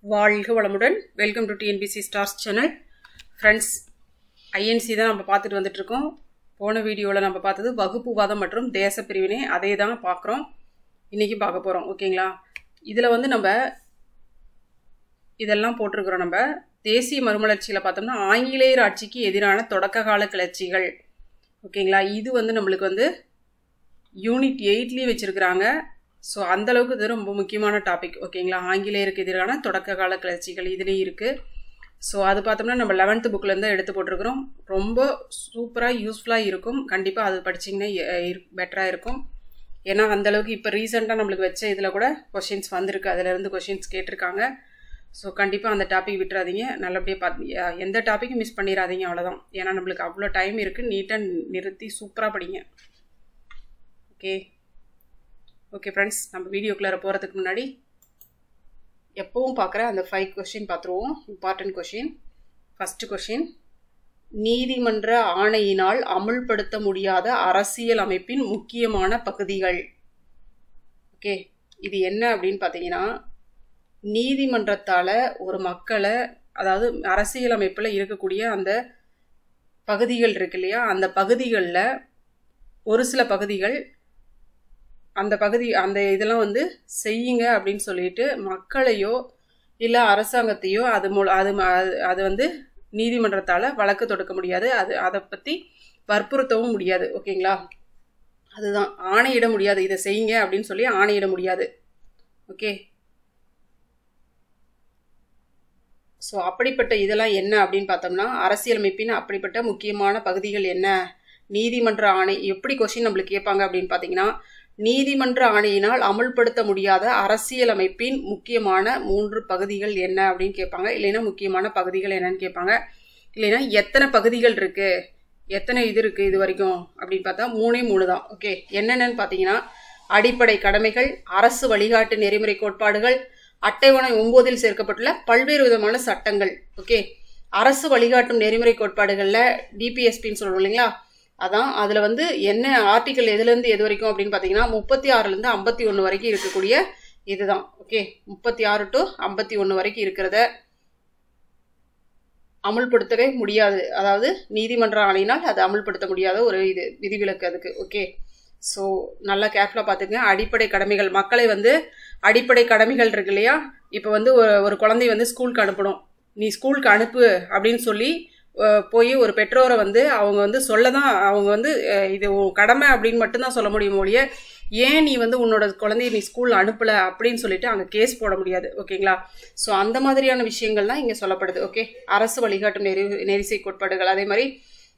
வாழ்க வளமுடன் welcome to TNPSC stars channel friends INC தான் நம்ம பார்த்துட்டு வந்துட்டு இருக்கோம் போன வீடியோவில் நம்ம பார்த்தது வகுப்புவாதம் மற்றும் தேச பிரிவினை அதே தான் பார்க்குறோம் இன்றைக்கி பார்க்க போகிறோம் ஓகேங்களா இதில் வந்து நம்ம இதெல்லாம் போட்டிருக்கிறோம் நம்ம தேசிய மறுமலர்ச்சியில் பார்த்தோம்னா ஆங்கிலேயர் ஆட்சிக்கு எதிரான தொடக்க கால கிளர்ச்சிகள் ஓகேங்களா இது வந்து நம்மளுக்கு வந்து யூனிட் எயிட்லேயும் வச்சுருக்குறாங்க ஸோ அந்தளவுக்கு இது ரொம்ப முக்கியமான டாபிக் ஓகேங்களா ஆங்கிலேயருக்கு எதிரான தொடக்க கால கிளர்ச்சிகள் இதுலேயும் இருக்குது ஸோ அது பார்த்தோம்னா நம்ம லெவன்த்து புக்கிலேருந்து எடுத்து போட்டிருக்கிறோம் ரொம்ப சூப்பராக யூஸ்ஃபுல்லாக இருக்கும் கண்டிப்பாக அது படிச்சிங்கன்னா பெட்டராக இருக்கும் ஏன்னா அந்தளவுக்கு இப்போ ரீசெண்டாக நம்மளுக்கு வச்ச இதில் கூட கொஷின்ஸ் வந்திருக்கு அதிலேருந்து கொஷின்ஸ் கேட்டிருக்காங்க ஸோ கண்டிப்பாக அந்த டாபிக் விட்டுறாதீங்க நல்லபடியாக பார்த்து எந்த டாப்பிக்கும் மிஸ் பண்ணிடாதீங்க அவ்வளோதான் ஏன்னா நம்மளுக்கு அவ்வளோ டைம் இருக்குது நீட்டாக நிறுத்தி சூப்பராக படிங்க ஓகே ஓகே ஃப்ரெண்ட்ஸ் நம்ம வீடியோக்குள்ளே போகிறதுக்கு முன்னாடி எப்பவும் பார்க்குற அந்த ஃபைவ் கொஷின் பார்த்துருவோம் இம்பார்ட்டன்ட் கொஷின் ஃபஸ்ட்டு கொஷின் நீதிமன்ற ஆணையினால் அமுல்படுத்த முடியாத அரசியல் அமைப்பின் முக்கியமான பகுதிகள் ஓகே இது என்ன அப்படின்னு பார்த்தீங்கன்னா நீதிமன்றத்தால் ஒரு மக்களை அதாவது அரசியல் அமைப்பில் இருக்கக்கூடிய அந்த பகுதிகள் இருக்கு இல்லையா அந்த பகுதிகளில் ஒரு சில பகுதிகள் அந்த பகுதி அந்த இதெல்லாம் வந்து செய்யுங்க அப்படின்னு சொல்லிட்டு மக்களையோ இல்லை அரசாங்கத்தையோ அது மூல அது அது வந்து நீதிமன்றத்தால் வழக்கு தொடுக்க முடியாது அது அதை பற்றி வற்புறுத்தவும் முடியாது ஓகேங்களா அதுதான் ஆணையிட முடியாது இதை செய்யுங்க அப்படின்னு சொல்லி ஆணையிட முடியாது ஓகே ஸோ அப்படிப்பட்ட இதெல்லாம் என்ன அப்படின்னு பார்த்தோம்னா அரசியலமைப்பின் அப்படிப்பட்ட முக்கியமான பகுதிகள் என்ன நீதிமன்ற ஆணை எப்படி கொஷின் நம்மளுக்கு கேட்பாங்க அப்படின்னு பார்த்தீங்கன்னா நீதிமன்ற ஆணையினால் அமுல்படுத்த முடியாத அரசியலமைப்பின் முக்கியமான மூன்று பகுதிகள் என்ன அப்படின்னு கேட்பாங்க இல்லைன்னா முக்கியமான பகுதிகள் என்னன்னு கேட்பாங்க இல்லைன்னா எத்தனை பகுதிகள் இருக்கு எத்தனை இது இருக்கு இது வரைக்கும் அப்படின்னு பார்த்தா மூணே மூணு தான் ஓகே என்னென்னு பார்த்தீங்கன்னா அடிப்படை கடமைகள் அரசு வழிகாட்டு நெறிமுறை கோட்பாடுகள் அட்டைவணை ஒன்பதில் சேர்க்கப்பட்டுள்ள பல்வேறு விதமான சட்டங்கள் ஓகே அரசு வழிகாட்டும் நெறிமுறை கோட்பாடுகளில் டிபிஎஸ்பின்னு சொல்லுவோம் இல்லைங்களா அதான் அதில் வந்து என்ன ஆர்டிக்கல் எதுலேருந்து எது வரைக்கும் அப்படின்னு பார்த்தீங்கன்னா முப்பத்தி ஆறுலேருந்து ஐம்பத்தி ஒன்று வரைக்கும் இருக்கக்கூடிய இதுதான் ஓகே முப்பத்தி ஆறு டு ஐம்பத்தி ஒன்று வரைக்கும் இருக்கிறத அமுல்படுத்தவே முடியாது அதாவது நீதிமன்ற ஆணையினால் அதை அமுல்படுத்த முடியாத ஒரு இது விதிவிலக்கு அதுக்கு ஓகே ஸோ நல்லா கேர்ஃபுல்லாக பார்த்துங்க அடிப்படை கடமைகள் மக்களை வந்து அடிப்படை கடமைகள் இருக்கு இல்லையா இப்போ வந்து ஒரு ஒரு குழந்தை வந்து ஸ்கூலுக்கு அனுப்பணும் நீ ஸ்கூலுக்கு அனுப்பு அப்படின்னு சொல்லி போய் ஒரு பெற்றோரை வந்து அவங்க வந்து சொல்ல தான் அவங்க வந்து இது கடமை அப்படின்னு மட்டும்தான் சொல்ல முடியும் ஒழிய ஏன் நீ வந்து உன்னோட குழந்தைய நீ ஸ்கூலில் அனுப்பலை அப்படின்னு சொல்லிட்டு அங்கே கேஸ் போட முடியாது ஓகேங்களா ஸோ அந்த மாதிரியான விஷயங்கள்லாம் இங்கே சொல்லப்படுது ஓகே அரசு வழிகாட்டும் நெறி நெரிசை கோட்பாடுகள் அதே மாதிரி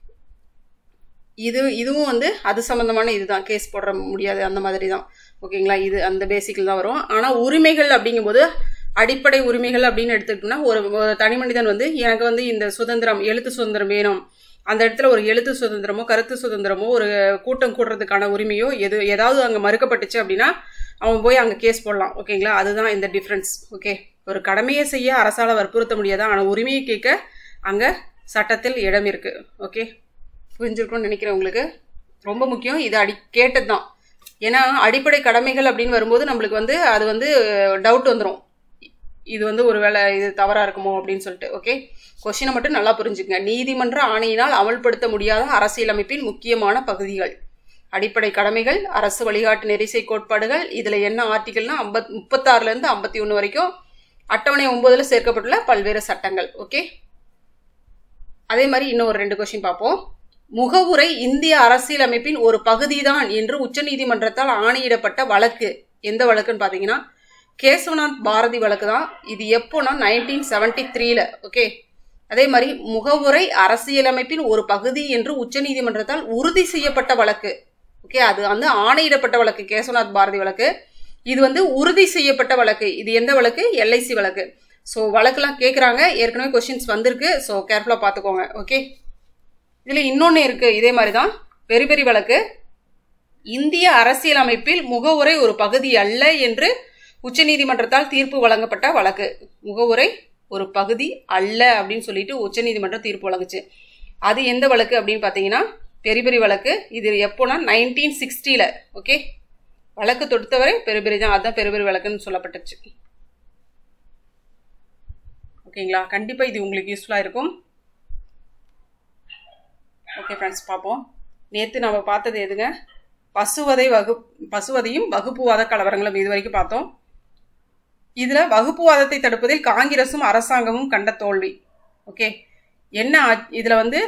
இது இதுவும் வந்து அது சம்மந்தமான இதுதான் கேஸ் போட முடியாது அந்த மாதிரி தான் ஓகேங்களா இது அந்த பேசிக்கில் தான் வரும் ஆனால் உரிமைகள் அப்படிங்கும்போது அடிப்படை உரிமைகள் அப்படின்னு எடுத்துக்கிட்டோம்னா ஒரு தனி மனிதன் வந்து எனக்கு வந்து இந்த சுதந்திரம் எழுத்து சுதந்திரம் வேணும் அந்த இடத்துல ஒரு எழுத்து சுதந்திரமோ கருத்து சுதந்திரமோ ஒரு கூட்டம் கூடுறதுக்கான உரிமையோ எது ஏதாவது அங்கே மறுக்கப்பட்டுச்சு அப்படின்னா அவன் போய் அங்கே கேஸ் போடலாம் ஓகேங்களா அதுதான் இந்த டிஃப்ரென்ஸ் ஓகே ஒரு கடமையை செய்ய அரசால் வற்புறுத்த முடியாதா ஆனால் உரிமையை கேட்க அங்கே சட்டத்தில் இடம் இருக்குது ஓகே புரிஞ்சிருக்கும்னு நினைக்கிறேன் உங்களுக்கு ரொம்ப முக்கியம் இது அடி கேட்டது தான் ஏன்னா அடிப்படை கடமைகள் அப்படின்னு வரும்போது நம்மளுக்கு வந்து அது வந்து டவுட் வந்துடும் இது வந்து ஒரு வேளை இது தவறாக இருக்குமோ அப்படின்னு சொல்லிட்டு ஓகே கொஷினை மட்டும் நல்லா புரிஞ்சுக்கங்க நீதிமன்ற ஆணையினால் அமல்படுத்த முடியாத அரசியலமைப்பின் முக்கியமான பகுதிகள் அடிப்படை கடமைகள் அரசு வழிகாட்டு நெரிசை கோட்பாடுகள் இதில் என்ன ஆர்டிகல்னா ஐம்பத் முப்பத்தாறுலேருந்து ஐம்பத்தி ஒன்று வரைக்கும் அட்டவணை ஒன்பதில் சேர்க்கப்பட்டுள்ள பல்வேறு சட்டங்கள் ஓகே அதே மாதிரி இன்னும் ஒரு ரெண்டு கொஷின் பார்ப்போம் முகவுரை இந்திய அரசியலமைப்பின் ஒரு பகுதிதான் என்று உச்சநீதிமன்றத்தால் ஆணையிடப்பட்ட வழக்கு எந்த வழக்குன்னு பார்த்தீங்கன்னா கேசவநாத் பாரதி வழக்கு தான் இது எப்போனா நைன்டீன் செவன்டி த்ரீல ஓகே அதே மாதிரி முகவுரை அரசியலமைப்பின் ஒரு பகுதி என்று உச்சநீதிமன்றத்தால் உறுதி செய்யப்பட்ட வழக்கு ஓகே அது வந்து ஆணையிடப்பட்ட வழக்கு கேசவநாத் பாரதி வழக்கு இது வந்து உறுதி செய்யப்பட்ட வழக்கு இது எந்த வழக்கு எல்ஐசி வழக்கு ஸோ வழக்கெல்லாம் கேட்குறாங்க ஏற்கனவே கொஷின்ஸ் வந்திருக்கு ஸோ கேர்ஃபுல்லாக பார்த்துக்கோங்க ஓகே இதில் இன்னொன்று இருக்குது இதே மாதிரி தான் பெரி பெரி வழக்கு இந்திய அரசியலமைப்பில் முகவுரை ஒரு பகுதி அல்ல என்று உச்சநீதிமன்றத்தால் தீர்ப்பு வழங்கப்பட்ட வழக்கு முகவுரை ஒரு பகுதி அல்ல அப்படின்னு சொல்லிட்டு உச்சநீதிமன்றம் தீர்ப்பு வழங்குச்சு அது எந்த வழக்கு அப்படின்னு பார்த்தீங்கன்னா பெரி பெரி வழக்கு இது எப்போனா நைன்டீன் சிக்ஸ்டியில் ஓகே வழக்கு தொடுத்தவரை பெருபெரி தான் அதுதான் பெருபெரி வழக்குன்னு சொல்லப்பட்டுச்சு ஓகேங்களா கண்டிப்பாக இது உங்களுக்கு யூஸ்ஃபுல்லாக இருக்கும் ஓகே ஃப்ரெண்ட்ஸ் பார்ப்போம் நேற்று நம்ம பார்த்தது எதுங்க பசுவதை வகு பசுவதையும் வகுப்புவாத கலவரங்களும் இது வரைக்கும் பார்த்தோம் இதில் வகுப்புவாதத்தை தடுப்பதில் காங்கிரஸும் அரசாங்கமும் கண்ட தோல்வி ஓகே என்ன இதில் வந்து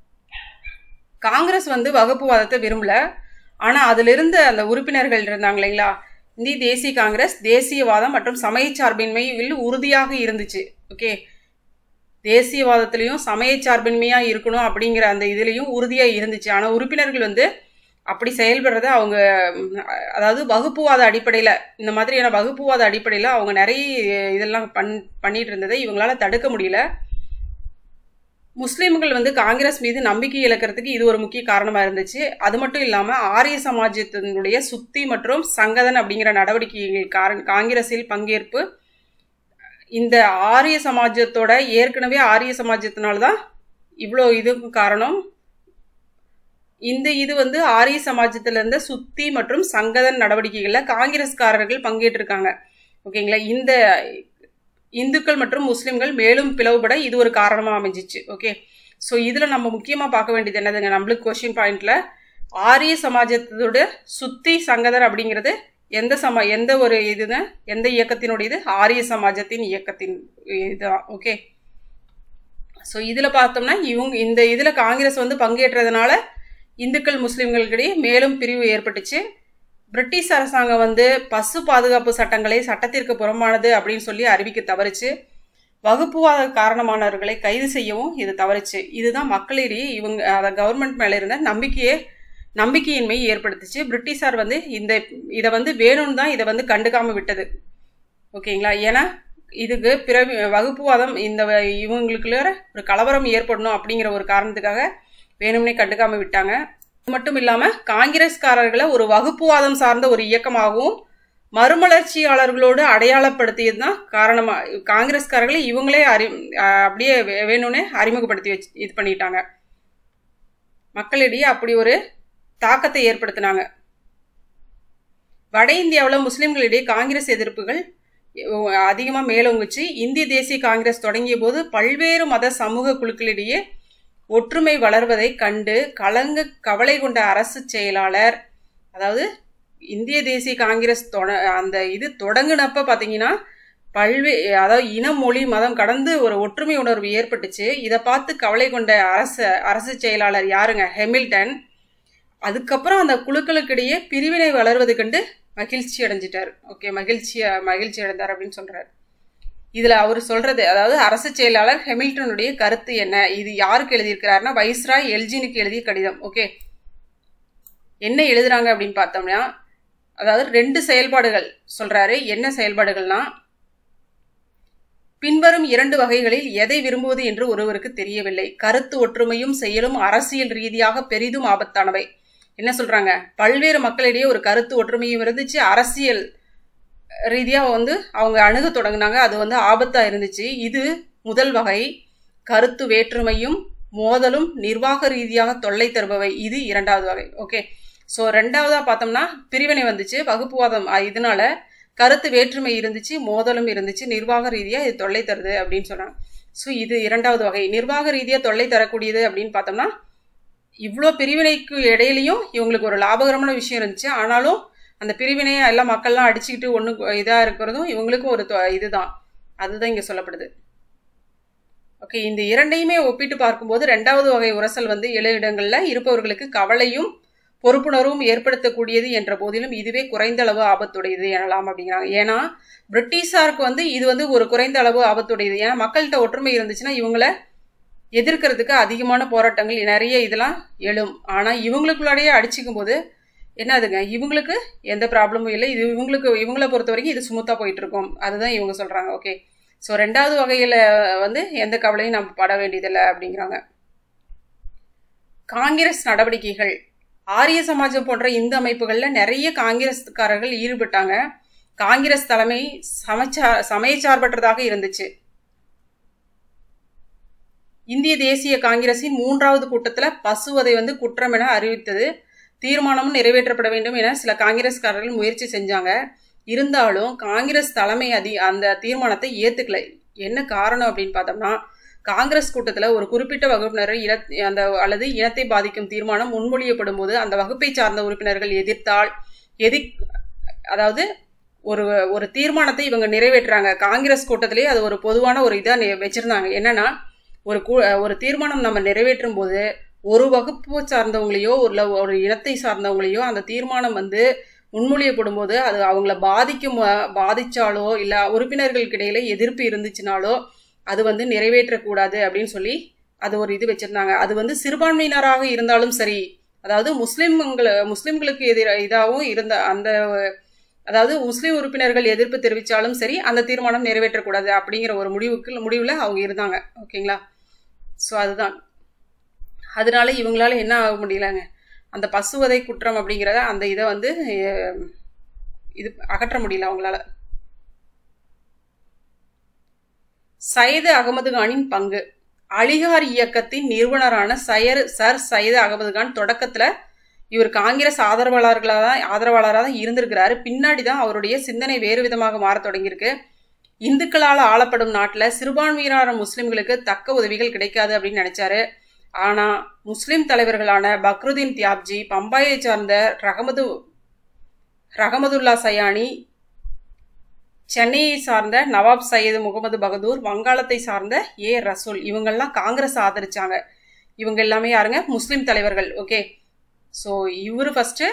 காங்கிரஸ் வந்து வகுப்புவாதத்தை விரும்பல ஆனால் அதிலிருந்த அந்த உறுப்பினர்கள் இருந்தாங்க இல்லைங்களா இந்திய தேசிய காங்கிரஸ் தேசியவாதம் மற்றும் சமயச்சார்பின்மையில் உறுதியாக இருந்துச்சு ஓகே தேசியவாதத்திலையும் சமயச்சார்பின்மையாக இருக்கணும் அப்படிங்கிற அந்த இதுலேயும் உறுதியாக இருந்துச்சு ஆனால் உறுப்பினர்கள் வந்து அப்படி செயல்படுறத அவங்க அதாவது வகுப்புவாத அடிப்படையில் இந்த மாதிரியான வகுப்புவாத அடிப்படையில் அவங்க நிறைய இதெல்லாம் பண் பண்ணிட்டு இருந்ததை இவங்களால தடுக்க முடியல முஸ்லீம்கள் வந்து காங்கிரஸ் மீது நம்பிக்கை இழக்கிறதுக்கு இது ஒரு முக்கிய காரணமாக இருந்துச்சு அது மட்டும் இல்லாமல் ஆரிய சமாஜத்தினுடைய சுத்தி மற்றும் சங்கதன் அப்படிங்கிற நடவடிக்கைகள் காரண காங்கிரஸில் பங்கேற்பு இந்த ஆரிய சமாஜத்தோட ஏற்கனவே ஆரிய சமாஜத்தினால்தான் இவ்வளோ இதுக்கும் காரணம் இந்த இது வந்து ஆரிய சமாஜத்தில் இருந்த சுத்தி மற்றும் சங்கதன் நடவடிக்கைகளில் காங்கிரஸ்காரர்கள் பங்கேற்றிருக்காங்க ஓகேங்களா இந்த இந்துக்கள் மற்றும் முஸ்லீம்கள் மேலும் பிளவுபட இது ஒரு காரணமாக அமைஞ்சிச்சு ஓகே ஸோ இதில் நம்ம முக்கியமாக பார்க்க வேண்டியது என்னதுங்க நம்மளுக்கு கொஷின் பாயிண்ட்ல ஆரிய சமாஜத்தோட சுத்தி சங்கதர் அப்படிங்கிறது எந்த சம எந்த ஒரு இதுங்க எந்த இயக்கத்தினுடைய இது ஆரிய சமாஜத்தின் இயக்கத்தின் இதுதான் ஓகே ஸோ இதில் பார்த்தோம்னா இவங்க இந்த இதில் காங்கிரஸ் வந்து பங்கேற்றதுனால இந்துக்கள் முஸ்லீம்களுக்கிடையே மேலும் பிரிவு ஏற்பட்டுச்சு பிரிட்டிஷ் அரசாங்கம் வந்து பசு பாதுகாப்பு சட்டங்களை சட்டத்திற்கு புறம்பானது அப்படின்னு சொல்லி அறிவிக்க தவறுச்சு வகுப்புவாத காரணமானவர்களை கைது செய்யவும் இது தவறுச்சு இதுதான் மக்களிடையே இவங்க அதை கவர்மெண்ட் மேலே இருந்த நம்பிக்கையே நம்பிக்கையின்மை ஏற்படுத்துச்சு பிரிட்டிஷார் வந்து இந்த இதை வந்து வேணும்னு தான் இதை வந்து கண்டுக்காம விட்டது ஓகேங்களா ஏன்னா இதுக்கு பிறவி வகுப்புவாதம் இந்த இவங்களுக்குள்ள ஒரு கலவரம் ஏற்படணும் அப்படிங்கிற ஒரு காரணத்துக்காக வேணும்னே கண்டுக்காம விட்டாங்க அது மட்டும் இல்லாமல் காங்கிரஸ்காரர்களை ஒரு வகுப்புவாதம் சார்ந்த ஒரு இயக்கமாகவும் மறுமலர்ச்சியாளர்களோடு அடையாளப்படுத்தியது தான் காரணமாக காங்கிரஸ்காரர்களை இவங்களே அறி அப்படியே வேணும்னே அறிமுகப்படுத்தி வச்சு இது பண்ணிட்டாங்க மக்களிடையே அப்படி ஒரு தாக்கத்தை ஏற்படுத்தினாங்க வட இந்தியாவில் முஸ்லிம்களிடையே காங்கிரஸ் எதிர்ப்புகள் அதிகமாக மேலோங்குச்சு இந்திய தேசிய காங்கிரஸ் தொடங்கிய போது பல்வேறு மத சமூக குழுக்களிடையே ஒற்றுமை வளர்வதை கண்டு கலங்க கவலை கொண்ட அரசு செயலாளர் அதாவது இந்திய தேசிய காங்கிரஸ் தொட அந்த இது தொடங்கினப்ப பார்த்தீங்கன்னா பல்வே அதாவது இனம் மொழி மதம் கடந்து ஒரு ஒற்றுமை உணர்வு ஏற்பட்டுச்சு இதை பார்த்து கவலை கொண்ட அரசு அரசு செயலாளர் யாருங்க ஹெமில்டன் அதுக்கப்புறம் அந்த குழுக்களுக்கிடையே பிரிவினை வளர்வது கண்டு மகிழ்ச்சி அடைஞ்சிட்டார் ஓகே மகிழ்ச்சியா மகிழ்ச்சி அடைந்தார் அப்படின்னு சொல்றாரு இதுல அவர் சொல்றது அதாவது அரசு செயலாளர் ஹெமில்டனுடைய கருத்து என்ன இது யாருக்கு எழுதியிருக்கிறாருன்னா வைஸ்ராய் எல்ஜினுக்கு எழுதிய கடிதம் ஓகே என்ன எழுதுறாங்க அப்படின்னு பார்த்தோம்னா அதாவது ரெண்டு செயல்பாடுகள் சொல்றாரு என்ன செயல்பாடுகள்னா பின்வரும் இரண்டு வகைகளில் எதை விரும்புவது என்று ஒருவருக்கு தெரியவில்லை கருத்து ஒற்றுமையும் செயலும் அரசியல் ரீதியாக பெரிதும் ஆபத்தானவை என்ன சொல்றாங்க பல்வேறு மக்களிடையே ஒரு கருத்து ஒற்றுமையும் இருந்துச்சு அரசியல் ரீதியாக வந்து அவங்க அணுக தொடங்கினாங்க அது வந்து ஆபத்தாக இருந்துச்சு இது முதல் வகை கருத்து வேற்றுமையும் மோதலும் நிர்வாக ரீதியாக தொல்லை தருபவை இது இரண்டாவது வகை ஓகே ஸோ ரெண்டாவதாக பார்த்தோம்னா பிரிவினை வந்துச்சு வகுப்புவாதம் இதனால கருத்து வேற்றுமை இருந்துச்சு மோதலும் இருந்துச்சு நிர்வாக ரீதியாக இது தொல்லை தருது அப்படின்னு சொன்னாங்க ஸோ இது இரண்டாவது வகை நிர்வாக ரீதியாக தொல்லை தரக்கூடியது அப்படின்னு பார்த்தோம்னா இவ்வளோ பிரிவினைக்கு இடையிலையும் இவங்களுக்கு ஒரு லாபகரமான விஷயம் இருந்துச்சு ஆனாலும் அந்த பிரிவினையை எல்லாம் மக்கள்லாம் அடிச்சுக்கிட்டு ஒன்று இதாக இருக்கிறதும் இவங்களுக்கும் ஒரு இதுதான் அதுதான் இங்கே சொல்லப்படுது ஓகே இந்த இரண்டையுமே ஒப்பிட்டு பார்க்கும்போது ரெண்டாவது வகை உரசல் வந்து எழு இடங்களில் இருப்பவர்களுக்கு கவலையும் பொறுப்புணர்வும் ஏற்படுத்தக்கூடியது என்ற போதிலும் இதுவே குறைந்த அளவு ஆபத்துடையது எனலாம் அப்படிங்கிறாங்க ஏன்னா பிரிட்டிஷாருக்கு வந்து இது வந்து ஒரு குறைந்த அளவு ஆபத்துடையது ஏன்னா மக்கள்கிட்ட ஒற்றுமை இருந்துச்சுன்னா இவங்கள எதிர்க்கிறதுக்கு அதிகமான போராட்டங்கள் நிறைய இதெல்லாம் எழும் ஆனால் இவங்களுக்குள்ளாடையே அடிச்சுக்கும் போது என்னதுங்க இவங்களுக்கு எந்த ப்ராப்ளமும் இல்லை இது இவங்களுக்கு இவங்கள பொறுத்த வரைக்கும் இது சுமத்தாக போயிட்டு இருக்கும் அதுதான் இவங்க சொல்கிறாங்க ஓகே ஸோ ரெண்டாவது வகையில் வந்து எந்த கவலையும் நம்ம பட வேண்டியதில்லை அப்படிங்கிறாங்க காங்கிரஸ் நடவடிக்கைகள் ஆரிய சமாஜம் போன்ற இந்து அமைப்புகளில் நிறைய காங்கிரஸ்காரர்கள் ஈடுபட்டாங்க காங்கிரஸ் தலைமை சமச்சா சமயச்சார்பற்றதாக இருந்துச்சு இந்திய தேசிய காங்கிரசின் மூன்றாவது கூட்டத்தில் பசுவதை வந்து குற்றம் என அறிவித்தது தீர்மானமும் நிறைவேற்றப்பட வேண்டும் என சில காங்கிரஸ்காரர்கள் முயற்சி செஞ்சாங்க இருந்தாலும் காங்கிரஸ் தலைமை அதி அந்த தீர்மானத்தை ஏத்துக்கல என்ன காரணம் அப்படின்னு பார்த்தோம்னா காங்கிரஸ் கூட்டத்தில் ஒரு குறிப்பிட்ட வகுப்பினர் இன அந்த அல்லது இனத்தை பாதிக்கும் தீர்மானம் முன்மொழியப்படும் போது அந்த வகுப்பை சார்ந்த உறுப்பினர்கள் எதிர்த்தால் எதி அதாவது ஒரு ஒரு தீர்மானத்தை இவங்க நிறைவேற்றுறாங்க காங்கிரஸ் கூட்டத்திலேயே அது ஒரு பொதுவான ஒரு இதாக வச்சிருந்தாங்க என்னன்னா ஒரு கூ ஒரு தீர்மானம் நம்ம நிறைவேற்றும் போது ஒரு வகுப்பு சார்ந்தவங்களையோ ஒரு ஒரு இனத்தை சார்ந்தவங்களையோ அந்த தீர்மானம் வந்து முன்மொழியப்படும் போது அது அவங்கள பாதிக்கும் பாதிச்சாலோ இல்லை உறுப்பினர்களுக்கு இடையில எதிர்ப்பு இருந்துச்சுனாலோ அது வந்து நிறைவேற்றக்கூடாது அப்படின்னு சொல்லி அது ஒரு இது வச்சிருந்தாங்க அது வந்து சிறுபான்மையினராக இருந்தாலும் சரி அதாவது முஸ்லிம்களை முஸ்லிம்களுக்கு எதிர இதாகவும் இருந்த அந்த அதாவது முஸ்லீம் உறுப்பினர்கள் எதிர்ப்பு தெரிவித்தாலும் சரி அந்த தீர்மானம் நிறைவேற்றக்கூடாது அப்படிங்கிற ஒரு முடிவுக்கு முடிவில் அவங்க இருந்தாங்க ஓகேங்களா ஸோ அதுதான் அதனால இவங்களால என்ன ஆக முடியலங்க அந்த பசுவதை குற்றம் அப்படிங்கிறத அந்த இதை வந்து இது அகற்ற முடியல அவங்களால சையது அகமது கானின் பங்கு அலிகார் இயக்கத்தின் நிறுவனரான சயர் சர் சையது அகமது கான் தொடக்கத்தில் இவர் காங்கிரஸ் ஆதரவாளர்களாக தான் ஆதரவாளராக தான் இருந்திருக்கிறாரு பின்னாடி தான் அவருடைய சிந்தனை வேறு விதமாக மாற தொடங்கியிருக்கு இந்துக்களால் ஆளப்படும் நாட்டில் சிறுபான்மையினரான முஸ்லிம்களுக்கு தக்க உதவிகள் கிடைக்காது அப்படின்னு நினைச்சாரு ஆனால் முஸ்லிம் தலைவர்களான பக்ருதீன் தியாப்ஜி பம்பாயை சார்ந்த ரஹமது ரஹமதுல்லா சயானி சென்னையை சார்ந்த நவாப் சையது முகமது பகதூர் வங்காளத்தை சார்ந்த ஏ ரசூல் இவங்கெல்லாம் காங்கிரஸ் ஆதரிச்சாங்க இவங்க எல்லாமே யாருங்க முஸ்லிம் தலைவர்கள் ஓகே ஸோ இவர் ஃபஸ்ட்டு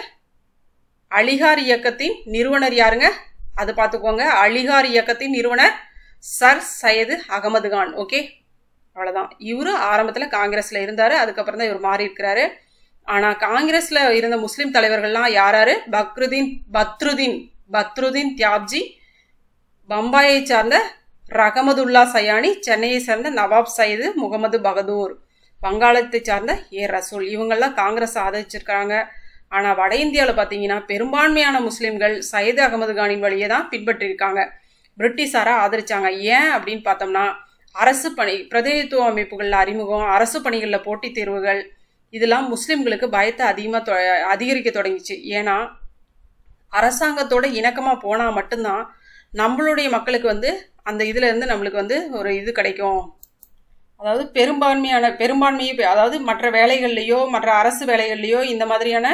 அலிகார் இயக்கத்தின் நிறுவனர் யாருங்க அது பார்த்துக்கோங்க அலிகார் இயக்கத்தின் நிறுவனர் சர் சையது அகமது கான் ஓகே அவ்வளோதான் இவரு ஆரம்பத்தில் காங்கிரஸில் இருந்தார் அதுக்கப்புறம் தான் இவர் மாறி இருக்கிறாரு ஆனால் காங்கிரஸில் இருந்த முஸ்லீம் தலைவர்கள்லாம் யாராரு பக்ருதீன் பத்ருதீன் பத்ருதீன் தியாப்ஜி பம்பாயை சார்ந்த ரகமதுல்லா சயானி சென்னையை சார்ந்த நவாப் சயீது முகமது பகதூர் வங்காளத்தை சார்ந்த ஏ ரசூல் இவங்கெல்லாம் காங்கிரஸ் ஆதரிச்சிருக்காங்க ஆனால் வட இந்தியாவில் பார்த்தீங்கன்னா பெரும்பான்மையான முஸ்லீம்கள் சையது அகமது கானின் வழியை தான் பின்பற்றிருக்காங்க பிரிட்டிஷாரை ஆதரிச்சாங்க ஏன் அப்படின்னு பார்த்தோம்னா அரசு பணி பிரதிநிதித்துவ அமைப்புகளில் அறிமுகம் அரசு பணிகளில் போட்டித் தேர்வுகள் இதெல்லாம் முஸ்லீம்களுக்கு பயத்தை அதிகமாக அதிகரிக்க தொடங்கிச்சு ஏன்னா அரசாங்கத்தோட இணக்கமாக போனால் மட்டும்தான் நம்மளுடைய மக்களுக்கு வந்து அந்த இதுல இருந்து நம்மளுக்கு வந்து ஒரு இது கிடைக்கும் அதாவது பெரும்பான்மையான பெரும்பான்மையை அதாவது மற்ற வேலைகள்லையோ மற்ற அரசு வேலைகள்லையோ இந்த மாதிரியான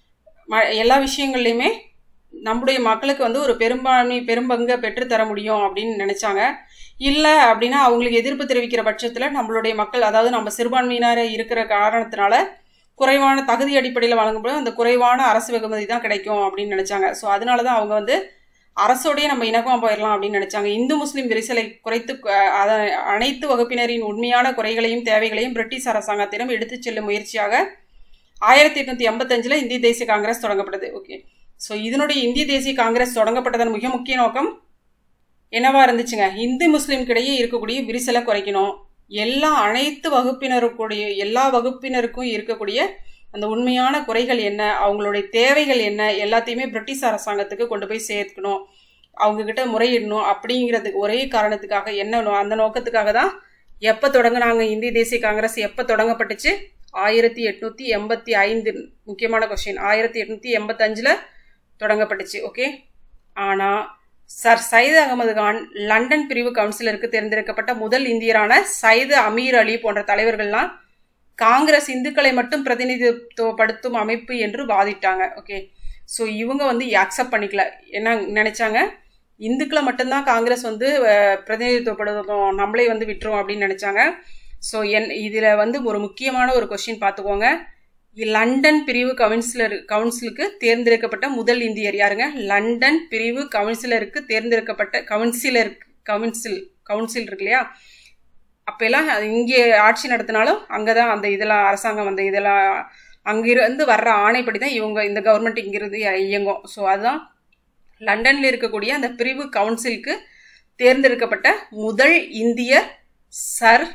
எல்லா விஷயங்கள்லையுமே நம்முடைய மக்களுக்கு வந்து ஒரு பெரும்பான்மை பெரும்பங்கை பெற்றுத்தர முடியும் அப்படின்னு நினைச்சாங்க இல்லை அப்படின்னா அவங்களுக்கு எதிர்ப்பு தெரிவிக்கிற பட்சத்தில் நம்மளுடைய மக்கள் அதாவது நம்ம சிறுபான்மையினர் இருக்கிற காரணத்தினால குறைவான தகுதி அடிப்படையில் வழங்கப்படும் அந்த குறைவான அரசு வெகுமதி தான் கிடைக்கும் அப்படின்னு நினைச்சாங்க ஸோ அதனால தான் அவங்க வந்து அரசோடைய நம்ம இணக்கமாக போயிடலாம் அப்படின்னு நினைச்சாங்க இந்து முஸ்லீம் விரிசலை குறைத்து அனைத்து வகுப்பினரின் உண்மையான குறைகளையும் தேவைகளையும் பிரிட்டிஷ் அரசாங்கத்திடம் எடுத்துச் செல்லும் முயற்சியாக ஆயிரத்தி எட்நூத்தி எண்பத்தஞ்சில் இந்திய தேசிய காங்கிரஸ் தொடங்கப்பட்டது ஓகே ஸோ இதனுடைய இந்திய தேசிய காங்கிரஸ் தொடங்கப்பட்டதன் மிக முக்கிய நோக்கம் என்னவா இருந்துச்சுங்க இந்து முஸ்லீம்கிடையே இருக்கக்கூடிய விரிசலை குறைக்கணும் எல்லா அனைத்து வகுப்பினருக்குடைய எல்லா வகுப்பினருக்கும் இருக்கக்கூடிய அந்த உண்மையான குறைகள் என்ன அவங்களுடைய தேவைகள் என்ன எல்லாத்தையுமே பிரிட்டிஷ் அரசாங்கத்துக்கு கொண்டு போய் சேர்க்கணும் அவங்கக்கிட்ட முறையிடணும் அப்படிங்கிறதுக்கு ஒரே காரணத்துக்காக என்ன அந்த நோக்கத்துக்காக தான் எப்போ தொடங்கினாங்க இந்திய தேசிய காங்கிரஸ் எப்போ தொடங்கப்பட்டுச்சு ஆயிரத்தி எட்நூற்றி எண்பத்தி ஐந்து முக்கியமான கொஸ்டின் ஆயிரத்தி எட்நூற்றி எண்பத்தஞ்சில் தொடங்கப்பட்டுச்சு ஓகே ஆனால் சர் சைது அகமது கான் லண்டன் பிரிவு கவுன்சிலருக்கு தேர்ந்தெடுக்கப்பட்ட முதல் இந்தியரான சைது அமீர் அலி போன்ற தலைவர்கள்லாம் காங்கிரஸ் இந்துக்களை மட்டும் பிரதிநிதித்துவப்படுத்தும் அமைப்பு என்று வாதிட்டாங்க ஓகே ஸோ இவங்க வந்து அக்செப்ட் பண்ணிக்கல என்ன நினைச்சாங்க இந்துக்களை மட்டும்தான் காங்கிரஸ் வந்து பிரதிநிதித்துவப்படுத்தும் நம்மளே வந்து விட்டுரும் அப்படின்னு நினைச்சாங்க ஸோ என் இதில் வந்து ஒரு முக்கியமான ஒரு கொஸ்டின் பார்த்துக்கோங்க லண்டன் பிரிவு கவுன்சிலர் கவுன்சிலுக்கு தேர்ந்தெடுக்கப்பட்ட முதல் இந்தியர் யாருங்க லண்டன் பிரிவு கவுன்சிலருக்கு தேர்ந்தெடுக்கப்பட்ட கவுன்சிலர் கவுன்சில் கவுன்சில் இருக்கு இல்லையா அப்போல்லாம் இங்கே ஆட்சி நடத்தினாலும் அங்கே தான் அந்த இதெல்லாம் அரசாங்கம் அந்த இதெல்லாம் அங்கிருந்து வர்ற ஆணைப்படி தான் இவங்க இந்த கவர்மெண்ட் இங்கிருந்து இயங்கும் ஸோ அதுதான் லண்டனில் இருக்கக்கூடிய அந்த பிரிவு கவுன்சிலுக்கு தேர்ந்தெடுக்கப்பட்ட முதல் இந்தியர் sir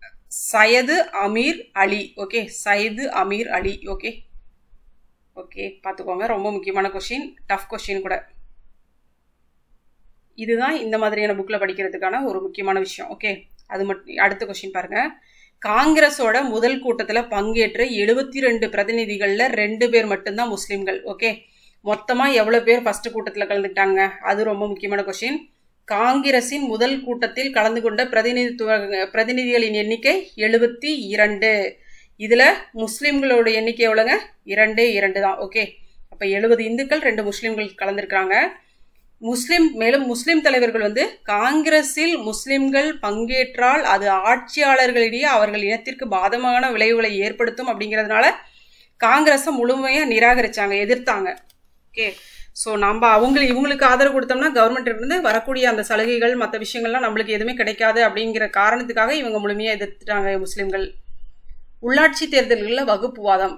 Syed Ameer Ali okay Syed Ameer Ali okay okay பார்த்துக்கோங்க ரொம்ப முக்கியமான கொஷின் டஃப் கொஷின் கூட இதுதான் இந்த மாதிரியான புக்கில் படிக்கிறதுக்கான ஒரு முக்கியமான விஷயம் ஓகே அது மட்டும் அடுத்த கொஸ்டின் பாருங்க காங்கிரஸோட முதல் கூட்டத்தில் பங்கேற்ற எழுபத்தி ரெண்டு பிரதிநிதிகளில் ரெண்டு பேர் மட்டும்தான் முஸ்லீம்கள் ஓகே மொத்தமாக எவ்வளோ பேர் ஃபர்ஸ்ட் கூட்டத்தில் கலந்துக்கிட்டாங்க அது ரொம்ப முக்கியமான கொஸ்டின் காங்கிரசின் முதல் கூட்டத்தில் கலந்து கொண்ட பிரதிநிதித்துவ பிரதிநிதிகளின் எண்ணிக்கை எழுபத்தி இரண்டு இதுல முஸ்லிம்களோட எண்ணிக்கை எவ்வளோங்க இரண்டே இரண்டு தான் ஓகே அப்ப எழுபது இந்துக்கள் ரெண்டு முஸ்லிம்கள் கலந்துருக்காங்க முஸ்லிம் மேலும் முஸ்லிம் தலைவர்கள் வந்து காங்கிரஸில் முஸ்லிம்கள் பங்கேற்றால் அது ஆட்சியாளர்களிடையே அவர்கள் இனத்திற்கு பாதமான விளைவுகளை ஏற்படுத்தும் அப்படிங்கிறதுனால காங்கிரஸை முழுமையா நிராகரிச்சாங்க எதிர்த்தாங்க ஓகே ஸோ நம்ம அவங்க இவங்களுக்கு ஆதரவு கொடுத்தோம்னா கவர்மெண்ட் இருந்து வரக்கூடிய அந்த சலுகைகள் மற்ற விஷயங்கள்லாம் நம்மளுக்கு எதுவுமே கிடைக்காது அப்படிங்கிற காரணத்துக்காக இவங்க முழுமையாக எதிர்த்துட்டாங்க முஸ்லிம்கள் உள்ளாட்சி தேர்தல்களில் வகுப்புவாதம்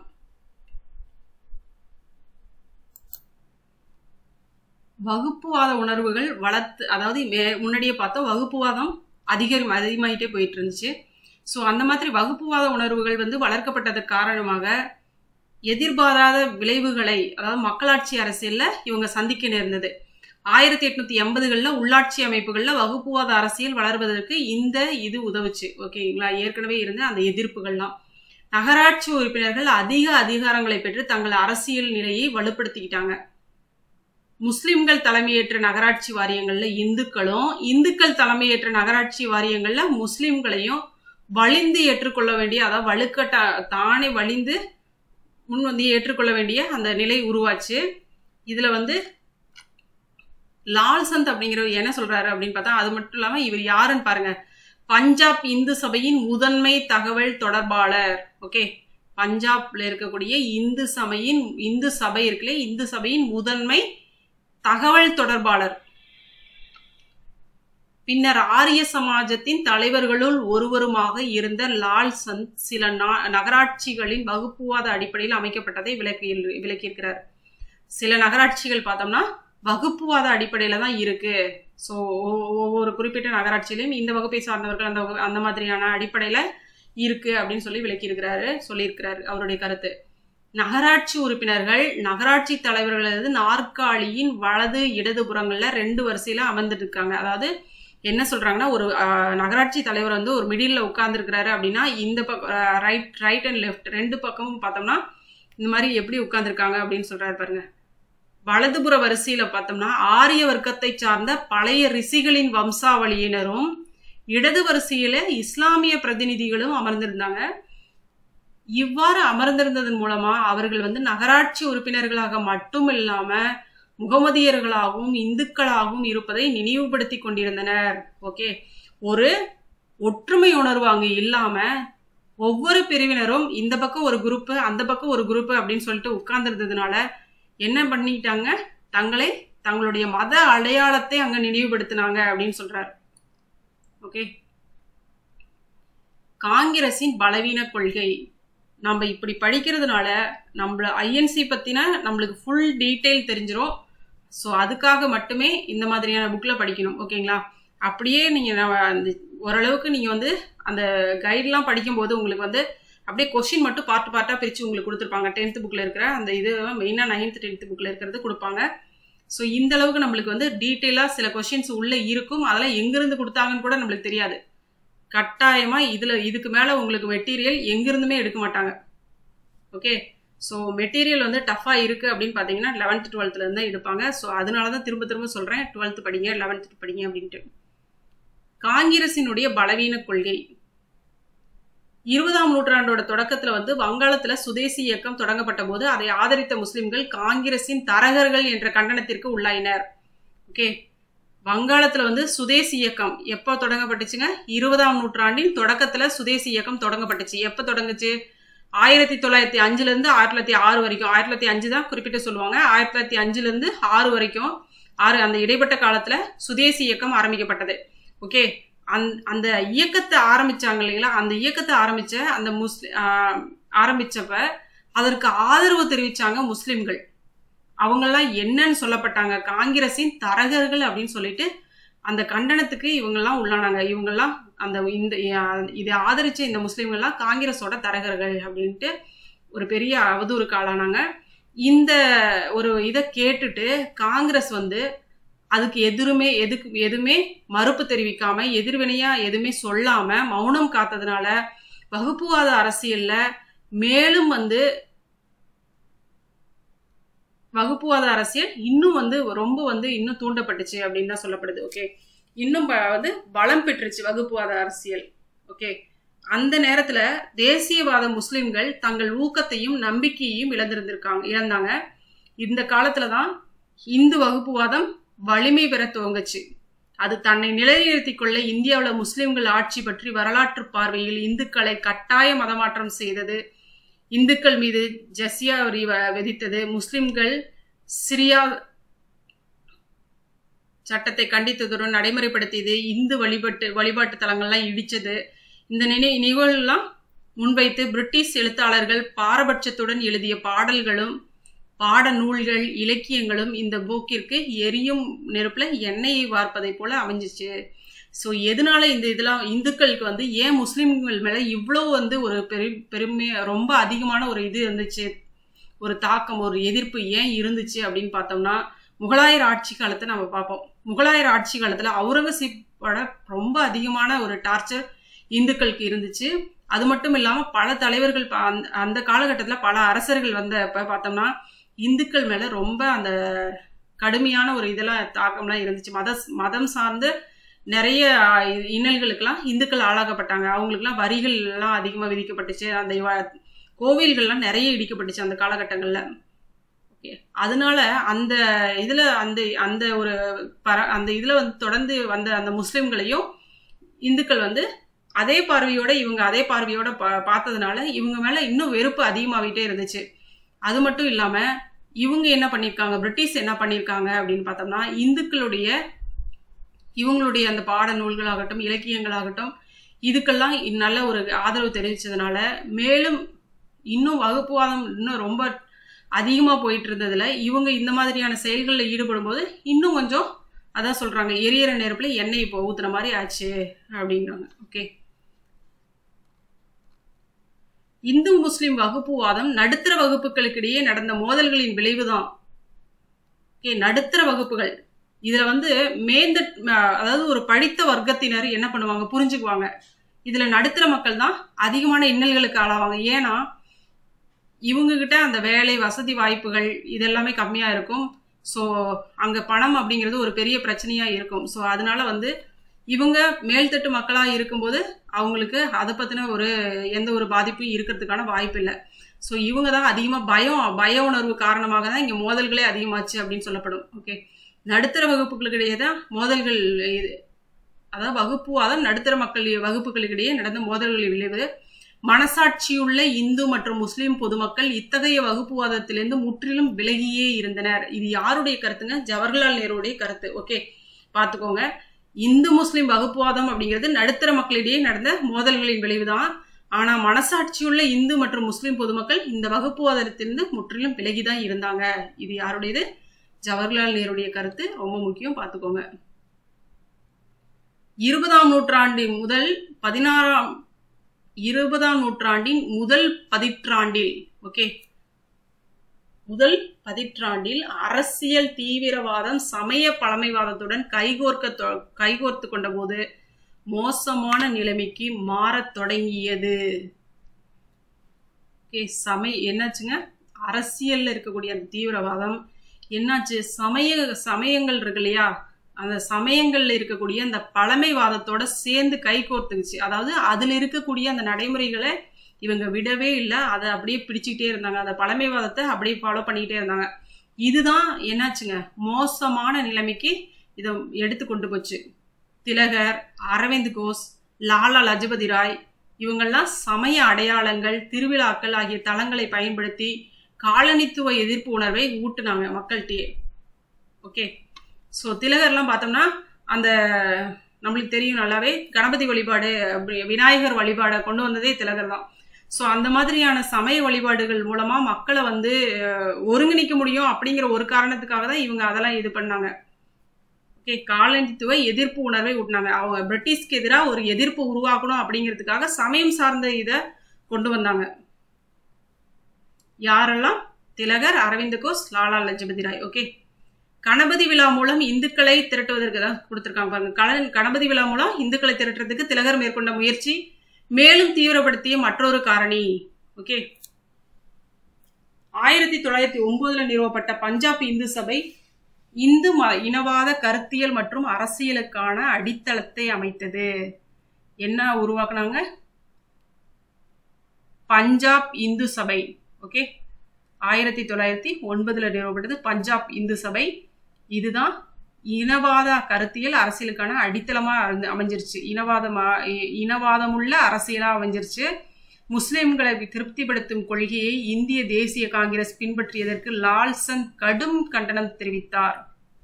வகுப்புவாத உணர்வுகள் வளர்த்து அதாவது மே- முன்னாடியே பார்த்தோம் வகுப்புவாதம் அதிகரி அதிகமாயிட்டே போயிட்டு இருந்துச்சு ஸோ அந்த மாதிரி வகுப்புவாத உணர்வுகள் வந்து வளர்க்கப்பட்டதற்கு காரணமாக எதிர்பாராத விளைவுகளை அதாவது மக்களாட்சி அரசியல்ல இவங்க சந்திக்க நேர்ந்தது ஆயிரத்தி எட்நூத்தி எண்பதுகளில் உள்ளாட்சி அமைப்புகளில் வகுப்புவாத அரசியல் வளர்வதற்கு இந்த இது உதவுச்சு ஓகேங்களா ஏற்கனவே இருந்த அந்த எதிர்ப்புகள்லாம் நகராட்சி உறுப்பினர்கள் அதிக அதிகாரங்களை பெற்று தங்கள் அரசியல் நிலையை வலுப்படுத்திக்கிட்டாங்க முஸ்லிம்கள் தலைமையேற்ற நகராட்சி வாரியங்கள்ல இந்துக்களும் இந்துக்கள் தலைமையேற்ற நகராட்சி வாரியங்கள்ல முஸ்லிம்களையும் வலிந்து ஏற்றுக்கொள்ள வேண்டிய அதாவது வலுக்கட்ட தானே வலிந்து முன் வந்து ஏற்றுக்கொள்ள வேண்டிய அந்த நிலை உருவாச்சு இதுல வந்து லால் சந்த் அப்படிங்கிறவர் என்ன சொல்றாரு அப்படின்னு பார்த்தா அது மட்டும் இல்லாம இவர் யாருன்னு பாருங்க பஞ்சாப் இந்து சபையின் முதன்மை தகவல் தொடர்பாளர் ஓகே பஞ்சாப்ல இருக்கக்கூடிய இந்து சபையின் இந்து சபை இருக்குல்ல இந்து சபையின் முதன்மை தகவல் தொடர்பாளர் பின்னர் ஆரிய சமாஜத்தின் தலைவர்களுள் ஒருவருமாக இருந்த லால் சந்த் சில நா- நகராட்சிகளின் வகுப்புவாத அடிப்படையில் அமைக்கப்பட்டதை விளக்கி விளக்கியிருக்கிறார் சில நகராட்சிகள் பார்த்தோம்னா வகுப்புவாத அடிப்படையில தான் இருக்கு ஸோ ஒவ்வொரு குறிப்பிட்ட நகராட்சியிலையும் இந்த வகுப்பை சார்ந்தவர்கள் அந்த வகு- அந்த மாதிரியான அடிப்படையில இருக்கு அப்படின்னு சொல்லி விளக்கியிருக்கிறாரு சொல்லியிருக்கிறாரு அவருடைய கருத்து நகராட்சி உறுப்பினர்கள் நகராட்சி தலைவர்களது நாற்காலியின் வலது இடது புறங்கள்ல ரெண்டு வரிசையில அமர்ந்துட்டு இருக்காங்க அதாவது என்ன சொல்றாங்கன்னா ஒரு ஆஹ், நகராட்சி தலைவர் வந்து ஒரு மிடில்ல உட்கார்ந்துருக்கிறாரு அப்படின்னா இந்த பக்கம் ரைட் ரைட் அண்ட் லெஃப்ட் ரெண்டு பக்கமும் பார்த்தோம்னா இந்த மாதிரி எப்படி உட்கார்ந்துருக்காங்க அப்படின்னு சொல்றாரு பாருங்க வலதுபுற வரிசையில பார்த்தோம்னா ஆரிய வர்க்கத்தை சார்ந்த பழைய ரிஷிகளின் வம்சாவளியினரும் இடது வரிசையில இஸ்லாமிய பிரதிநிதிகளும் அமர்ந்திருந்தாங்க இவ்வாறு அமர்ந்திருந்ததன் மூலமா அவர்கள் வந்து நகராட்சி உறுப்பினர்களாக மட்டும் இல்லாம முகமதியர்களாகவும் இந்துக்களாகவும் இருப்பதை நினைவுபடுத்தி கொண்டிருந்தனர் ஓகே ஒரு ஒற்றுமை உணர்வு அங்கு இல்லாம ஒவ்வொரு பிரிவினரும் இந்த பக்கம் ஒரு குரூப் அந்த பக்கம் ஒரு குரூப் அப்படின்னு சொல்லிட்டு உட்கார்ந்திருந்ததுனால என்ன பண்ணிட்டாங்க தங்களை தங்களுடைய மத அடையாளத்தை அங்க நினைவுபடுத்தினாங்க அப்படின்னு சொல்றாரு ஓகே காங்கிரசின் பலவீன கொள்கை நம்ம இப்படி படிக்கிறதுனால நம்மள ஐஎன்சி பத்தின நம்மளுக்கு ஃபுல் டீட்டெயில் தெரிஞ்சிரும் ஸோ அதுக்காக மட்டுமே இந்த மாதிரியான புக்கில் படிக்கணும் ஓகேங்களா அப்படியே நீங்கள் அந்த ஓரளவுக்கு நீங்கள் வந்து அந்த கைட்லாம் படிக்கும்போது உங்களுக்கு வந்து அப்படியே கொஷின் மட்டும் பார்ட் பார்ட்டாக பிரித்து உங்களுக்கு கொடுத்துருப்பாங்க டென்த்து புக்கில் இருக்கிற அந்த இது மெயினாக நைன்த் டென்த்து புக்கில் இருக்கிறது கொடுப்பாங்க ஸோ இந்த அளவுக்கு நம்மளுக்கு வந்து டீட்டெயிலாக சில கொஷின்ஸ் உள்ளே இருக்கும் அதெல்லாம் எங்கேருந்து கொடுத்தாங்கன்னு கூட நம்மளுக்கு தெரியாது கட்டாயமாக இதில் இதுக்கு மேலே உங்களுக்கு மெட்டீரியல் எங்கேருந்துமே எடுக்க மாட்டாங்க ஓகே ஸோ மெட்டீரியல் வந்து டஃப்பாக இருக்குது அப்படின்னு பார்த்தீங்கன்னா லெவன்த்து டுவெல்த்துலேருந்து தான் எடுப்பாங்க ஸோ அதனால தான் திரும்ப திரும்ப சொல்கிறேன் டுவெல்த்து படிங்க லெவன்த்து படிங்க அப்படின்ட்டு காங்கிரசினுடைய பலவீன கொள்கை இருபதாம் நூற்றாண்டோட தொடக்கத்துல வந்து வங்காளத்துல சுதேசி இயக்கம் தொடங்கப்பட்ட போது அதை ஆதரித்த முஸ்லிம்கள் காங்கிரசின் தரகர்கள் என்ற கண்டனத்திற்கு உள்ளாயினர் ஓகே வங்காளத்துல வந்து சுதேசி இயக்கம் எப்போ தொடங்கப்பட்டுச்சுங்க இருபதாம் நூற்றாண்டின் தொடக்கத்துல சுதேசி இயக்கம் தொடங்கப்பட்டுச்சு எப்போ தொடங்குச்சு ஆயிரத்தி தொள்ளாயிரத்தி அஞ்சுல இருந்து ஆயிரத்தி தொள்ளாயிரத்தி ஆறு வரைக்கும் ஆயிரத்தி தொள்ளாயிரத்தி அஞ்சு தான் குறிப்பிட்டு சொல்லுவாங்க ஆயிரத்தி தொள்ளாயிரத்தி அஞ்சுல இருந்து ஆறு வரைக்கும் ஆறு அந்த இடைப்பட்ட காலத்துல சுதேசி இயக்கம் ஆரம்பிக்கப்பட்டது ஓகே அந் அந்த இயக்கத்தை ஆரம்பிச்சாங்க இல்லைங்களா அந்த இயக்கத்தை ஆரம்பிச்ச அந்த முஸ்லி ஆஹ் ஆரம்பிச்சப்ப அதற்கு ஆதரவு தெரிவிச்சாங்க முஸ்லிம்கள் அவங்கெல்லாம் என்னன்னு சொல்லப்பட்டாங்க காங்கிரசின் தரகர்கள் அப்படின்னு சொல்லிட்டு அந்த கண்டனத்துக்கு இவங்கெல்லாம் உள்ளானாங்க இவங்கெல்லாம் அந்த இந்த இதை ஆதரிச்ச இந்த முஸ்லிம்கள்லாம் காங்கிரஸோட தரகர்கள் அப்படின்ட்டு ஒரு பெரிய அவதூறுக்கு ஆளானாங்க இந்த ஒரு இதை கேட்டுட்டு காங்கிரஸ் வந்து அதுக்கு எதிருமே எதுக்கு எதுவுமே மறுப்பு தெரிவிக்காம எதிர்வினையா எதுவுமே சொல்லாம மௌனம் காத்ததுனால வகுப்புவாத அரசியல்ல மேலும் வந்து வகுப்புவாத அரசியல் இன்னும் வந்து ரொம்ப வந்து இன்னும் தூண்டப்பட்டுச்சு அப்படின்னு தான் சொல்லப்படுது ஓகே இன்னும் ப- வந்து பலம் பெற்றுச்சு வகுப்புவாத அரசியல் ஓகே அந்த நேரத்துல தேசியவாத முஸ்லிம்கள் தங்கள் ஊக்கத்தையும் நம்பிக்கையையும் இழந்திருந்திருக்காங்க இழந்தாங்க இந்த காலத்துல தான் இந்து வகுப்புவாதம் வலிமை பெற துவங்குச்சு அது தன்னை நிலைநிறுத்திக் கொள்ள இந்தியாவில் முஸ்லிம்கள் ஆட்சி பற்றி வரலாற்று பார்வையில் இந்துக்களை கட்டாய மதமாற்றம் செய்தது இந்துக்கள் மீது ஜசியா வரி வ- விதித்தது முஸ்லிம்கள் சிரியா சட்டத்தை கண்டித்ததுடன் நடைமுறைப்படுத்தியது இந்து வழிபாட்டு வழிபாட்டு தலங்கள்லாம் இடிச்சது இந்த நினை நிகழ்வுலாம் முன்வைத்து பிரிட்டிஷ் எழுத்தாளர்கள் பாரபட்சத்துடன் எழுதிய பாடல்களும் பாட நூல்கள் இலக்கியங்களும் இந்த போக்கிற்கு எரியும் நெருப்புல எண்ணெயை வார்ப்பதை போல அமைஞ்சிச்சு ஸோ எதனால இந்த இதெல்லாம் இந்துக்களுக்கு வந்து ஏன் முஸ்லிம்கள் மேல இவ்வளோ வந்து ஒரு பெரு பெருமை ரொம்ப அதிகமான ஒரு இது இருந்துச்சு ஒரு தாக்கம் ஒரு எதிர்ப்பு ஏன் இருந்துச்சு அப்படின்னு பார்த்தோம்னா முகலாயர் ஆட்சி காலத்தை நம்ம பார்ப்போம் முகலாயர் ஆட்சி காலத்துல அவுரங்கசீப்போட ரொம்ப அதிகமான ஒரு டார்ச்சர் இந்துக்களுக்கு இருந்துச்சு அது மட்டும் இல்லாம பல தலைவர்கள் ப- அந்த- அந்த காலகட்டத்துல பல அரசர்கள் வந்த இப்ப பார்த்தோம்னா இந்துக்கள் மேல ரொம்ப அந்த கடுமையான ஒரு இதெல்லாம் தாக்கம்லாம் இருந்துச்சு மத மதம் சார்ந்து நிறைய அஹ், இன்னல்களுக்கெல்லாம் இந்துக்கள் ஆளாக்கப்பட்டாங்க அவங்களுக்குலாம் வரிகள் எல்லாம் அதிகமா விதிக்கப்பட்டுச்சு அந்த இவ- கோவில்கள்லாம் நிறைய இடிக்கப்பட்டுச்சு அந்த காலகட்டங்கள்ல ஓகே அதனால அந்த இதுல அந்த அந்த ஒரு பர அந்த இதுல வந்து தொடர்ந்து வந்த அந்த முஸ்லிம்களையும் இந்துக்கள் வந்து அதே பார்வையோட இவங்க அதே பார்வையோட பா- பார்த்ததுனால இவங்க மேல இன்னும் வெறுப்பு அதிகமாகிட்டே இருந்துச்சு அது மட்டும் இல்லாம இவங்க என்ன பண்ணிருக்காங்க பிரிட்டிஷ் என்ன பண்ணிருக்காங்க அப்படின்னு பார்த்தோம்னா இந்துக்களுடைய இவங்களுடைய அந்த பாட நூல்களாகட்டும் இலக்கியங்களாகட்டும் இதுக்கெல்லாம் இ- நல்ல ஒரு ஆதரவு தெரிவிச்சதுனால மேலும் இன்னும் வகுப்புவாதம் இன்னும் ரொம்ப அதிகமா போயிட்டு இருந்ததுல இவங்க இந்த மாதிரியான செயல்களில் ஈடுபடும் போது இன்னும் கொஞ்சம் அதான் சொல்றாங்க எரியற நெருப்புல எண்ணெய் இப்போ ஊத்துன மாதிரி ஆச்சு அப்படிங்கிறாங்க ஓகே இந்து முஸ்லிம் வகுப்புவாதம் நடுத்தர வகுப்புகளுக்கிடையே நடந்த மோதல்களின் விளைவுதான் ஓகே நடுத்தர வகுப்புகள் இதுல வந்து மேந்த அஹ், அதாவது ஒரு படித்த வர்க்கத்தினர் என்ன பண்ணுவாங்க புரிஞ்சுக்குவாங்க இதுல நடுத்தர மக்கள் தான் அதிகமான இன்னல்களுக்கு ஆளாவாங்க ஏன்னா இவங்க கிட்ட அந்த வேலை வசதி வாய்ப்புகள் இதெல்லாமே கம்மியா இருக்கும் ஸோ அங்க பணம் அப்படிங்கிறது ஒரு பெரிய பிரச்சனையா இருக்கும் ஸோ அதனால வந்து இவங்க மேல்தட்டு மக்களா இருக்கும்போது அவங்களுக்கு அதை பத்தின ஒரு எந்த ஒரு பாதிப்பும் இருக்கிறதுக்கான வாய்ப்பு இல்லை ஸோ இவங்க தான் அதிகமாக பயம் பய உணர்வு காரணமாக தான் இங்கே மோதல்களே அதிகமாச்சு அப்படின்னு சொல்லப்படும் ஓகே நடுத்தர வகுப்புகளுக்கிடையே தான் மோதல்கள் இது அதாவது வகுப்புவாதம் நடுத்தர மக்கள் வகுப்புகளுக்கிடையே நடந்த மோதல்களின் விளைவு மனசாட்சியுள்ள இந்து மற்றும் முஸ்லிம் பொதுமக்கள் இத்தகைய வகுப்புவாதத்திலிருந்து முற்றிலும் விலகியே இருந்தனர் இது யாருடைய கருத்துங்க ஜவஹர்லால் நேருடைய கருத்து ஓகே பார்த்துக்கோங்க இந்து முஸ்லிம் வகுப்புவாதம் அப்படிங்கிறது நடுத்தர மக்களிடையே நடந்த மோதல்களின் விளைவுதான் ஆனா மனசாட்சியுள்ள இந்து மற்றும் முஸ்லிம் பொதுமக்கள் இந்த வகுப்புவாதத்திலிருந்து முற்றிலும் விலகிதான் இருந்தாங்க இது யாருடையது ஜவஹர்லால் நேருடைய கருத்து ரொம்ப முக்கியம் பார்த்துக்கோங்க இருபதாம் நூற்றாண்டு முதல் பதினாறாம் இருபதாம் நூற்றாண்டின் முதல் பதிற்றாண்டில் ஓகே முதல் பதிற்றாண்டில் அரசியல் தீவிரவாதம் சமய பழமைவாதத்துடன் கைகோர்க்க தொ- கைகோர்த்து கொண்டபோது மோசமான நிலைமைக்கு மாறத் தொடங்கியது ஓகே சமய என்னாச்சுங்க அரசியல்ல இருக்கக்கூடிய அந்த தீவிரவாதம் என்னாச்சு சமய சமயங்கள் இருக்கு இல்லையா அந்த சமயங்கள்ல இருக்கக்கூடிய அந்த பழமைவாதத்தோட சேர்ந்து கை கோர்த்துக்குச்சு அதாவது அதுல இருக்கக்கூடிய அந்த நடைமுறைகளை இவங்க விடவே இல்லை அதை அப்படியே பிடிச்சிக்கிட்டே இருந்தாங்க அந்த பழமைவாதத்தை அப்படியே ஃபாலோ பண்ணிக்கிட்டே இருந்தாங்க இதுதான் என்னாச்சுங்க மோசமான நிலைமைக்கு இதை எடுத்து கொண்டு போச்சு திலகர் அரவிந்த் கோஷ் லாலா லஜபதி ராய் இவங்கெல்லாம் சமய அடையாளங்கள் திருவிழாக்கள் ஆகிய தளங்களை பயன்படுத்தி காலனித்துவ எதிர்ப்பு உணர்வை ஊட்டுனாங்க மக்கள்கிட்டயே ஓகே ஸோ திலகர்லாம் பார்த்தோம்னா அந்த நம்மளுக்கு தெரியும் நல்லாவே கணபதி வழிபாடு அப்படி விநாயகர் வழிபாடை கொண்டு வந்ததே திலகர் தான் ஸோ அந்த மாதிரியான சமய வழிபாடுகள் மூலமா மக்களை வந்து அஹ், ஒருங்கிணைக்க முடியும் அப்படிங்கிற ஒரு காரணத்துக்காக தான் இவங்க அதெல்லாம் இது பண்ணாங்க ஓகே காலனித்துவ எதிர்ப்பு உணர்வை ஊட்டினாங்க அவங்க பிரிட்டிஷ்க்கு எதிராக ஒரு எதிர்ப்பு உருவாக்கணும் அப்படிங்கிறதுக்காக சமயம் சார்ந்த இதை கொண்டு வந்தாங்க யாரெல்லாம் திலகர் அரவிந்த் கோஷ் லாலா லஜபதி ராய் ஓகே கணபதி விழா மூலம் இந்துக்களை திரட்டுவதற்கு தான் கொடுத்துருக்காங்க பாருங்க கல- கணபதி விழா மூலம் இந்துக்களை திரட்டுறதுக்கு திலகர் மேற்கொண்ட முயற்சி மேலும் தீவிரப்படுத்திய மற்றொரு காரணி ஓகே ஆயிரத்தி தொள்ளாயிரத்தி ஒன்பதுல நிறுவப்பட்ட பஞ்சாப் இந்து சபை இந்து ம இனவாத கருத்தியல் மற்றும் அரசியலுக்கான அடித்தளத்தை அமைத்தது என்ன உருவாக்குனாங்க பஞ்சாப் இந்து சபை ஓகே ஆயிரத்தி தொள்ளாயிரத்தி ஒன்பதுல நிறுவப்பட்டது பஞ்சாப் இந்து சபை இதுதான் இனவாத கருத்தியல் அரசியலுக்கான அடித்தளமா இருந்து அமைஞ்சிருச்சு இனவாதமா இ- இனவாதமுள்ள அரசியலா அமைஞ்சிருச்சு முஸ்லிம்களை திருப்திப்படுத்தும் கொள்கையை இந்திய தேசிய காங்கிரஸ் பின்பற்றியதற்கு லால்சன் கடும் கண்டனம் தெரிவித்தார்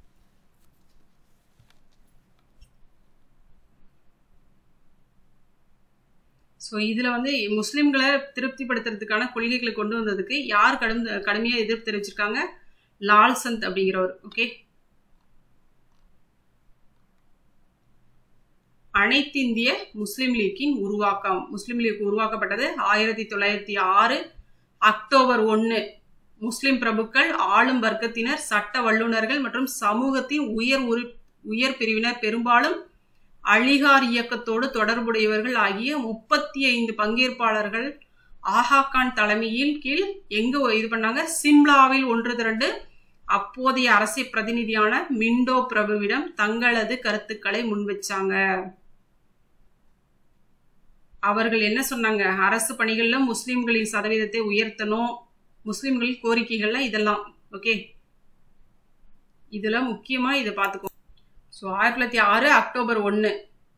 ஸோ இதில் வந்து முஸ்லிம்களை திருப்திப்படுத்துறதுக்கான கொள்கைகளை கொண்டு வந்ததுக்கு யார் கடும் கடுமையாக எதிர்ப்பு தெரிவிச்சிருக்காங்க லால்சந்த் அப்படிங்கிறவர் ஓகே அனைத்திந்திய முஸ்லிம் லீக்கின் உருவாக்கம் முஸ்லிம் லீக் உருவாக்கப்பட்டது ஆயிரத்தி தொள்ளாயிரத்தி ஆறு அக்டோபர் ஒன்று முஸ்லிம் பிரபுக்கள் ஆளும் வர்க்கத்தினர் சட்ட வல்லுநர்கள் மற்றும் சமூகத்தின் உயர் உரு உயர் பிரிவினர் பெரும்பாலும் அலிகார் இயக்கத்தோடு தொடர்புடையவர்கள் ஆகிய முப்பத்தி ஐந்து பங்கேற்பாளர்கள் ஆஹா கான் தலைமையின் கீழ் எங்க இது பண்ணாங்க சிம்லாவில் ஒன்று திரண்டு அப்போதைய அரசியல் பிரதிநிதியான மிண்டோ பிரபுவிடம் தங்களது கருத்துக்களை முன்வச்சாங்க அவர்கள் என்ன சொன்னாங்க அரசு பணிகள்ல முஸ்லிம்களின் சதவீதத்தை உயர்த்தணும் முஸ்லிம்களின் கோரிக்கைகள்ல இதெல்லாம் ஓகே இதுல முக்கியமா இதை பார்த்துக்கோ ஸோ ஆயிரத்தி தொள்ளாயிரத்தி ஆறு அக்டோபர் ஒன்று